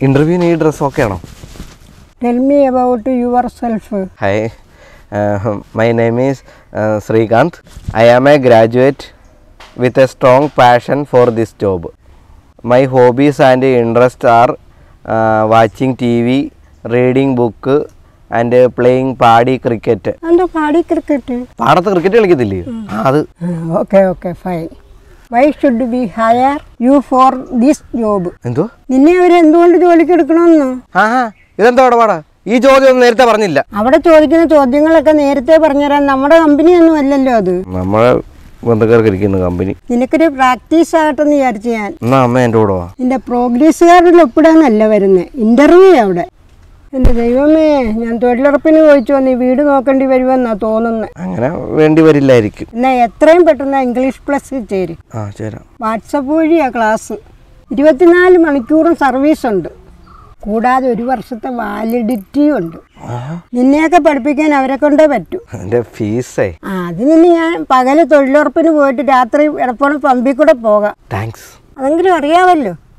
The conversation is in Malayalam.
ഇൻ്റർവ്യൂവിന് ഈ ഡ്രസ്സ് ഓക്കെ ആണോ tell me about yourself hi my name is Srikanth I am a graduate with a strong passion for this job my hobbies and interest are watching T V reading book and playing പാടി ക്രിക്കറ്റ് എന്താ പാടി ക്രിക്കറ്റ് പാടത്ത് ക്രിക്കറ്റ് കളിക്കത്തില്ലേ ആ അത് okay okay fine why should be hire you for this job എന്തോ നിന്നെ അവർ എന്തുകൊണ്ട് ജോലിക്ക് എടുക്കണമെന്ന് ആ ആ ഇതെന്താ അവിടെ പാടാ ഈ ചോദ്യം ഒന്നും നേരത്തെ പറഞ്ഞില്ല അവിടെ ചോദിക്കുന്ന ചോദ്യങ്ങളൊക്കെ നേരത്തെ പറഞ്ഞുതരാൻ നമ്മുടെ കമ്പനിയൊന്നും അല്ലല്ലോ അത് നമ്മളെ ബന്ധുക്കാർക്ക് ഇരിക്കുന്ന കമ്പനി നിനക്കൊരു പ്രാക്ടീസ് ആകട്ടെ എന്ന് വിചാരിച്ചു ഞാൻ എന്നാ അമ്മ എൻ്റെ കൂടെ വാ നിന്റെ പ്രോഗ്രസ് കാർഡിൽ ഒപ്പിടാനല്ല വരുന്നത് ഇന്റർവ്യൂ അവിടെ എൻ്റെ ദൈവമേ ഞാൻ തൊഴിലുറപ്പിന് ചോദിച്ചു നീ വീട് നോക്കേണ്ടി വരുമെന്നാ തോന്നുന്നത് അങ്ങനെ വേണ്ടി വരില്ലായിരിക്കും എന്നാൽ എത്രയും പെട്ടെന്ന് ഇംഗ്ലീഷ് പ്ലസ് ചേരും ആ ചേരാം വാട്സപ്പ് വഴിയാ ക്ലാസ് ഇരുപത്തിനാല് മണിക്കൂറും സർവീസ് ഉണ്ട് കൂടാതെ ഒരു വർഷത്തെ വാലിഡിറ്റിയും ഉണ്ട് നിന്നെയൊക്കെ പഠിപ്പിക്കാൻ അവരെ കൊണ്ടേ പറ്റൂ എൻ്റെ ഫീസേ ആ അതിന് ഇനി ഞാൻ പകല് തൊഴിലുറപ്പിന് പോയിട്ട് രാത്രി എടപ്പോഴും പമ്പിൽ കൂടെ പോകാം താങ്ക്സ് അതെങ്കിലും അറിയാമല്ലോ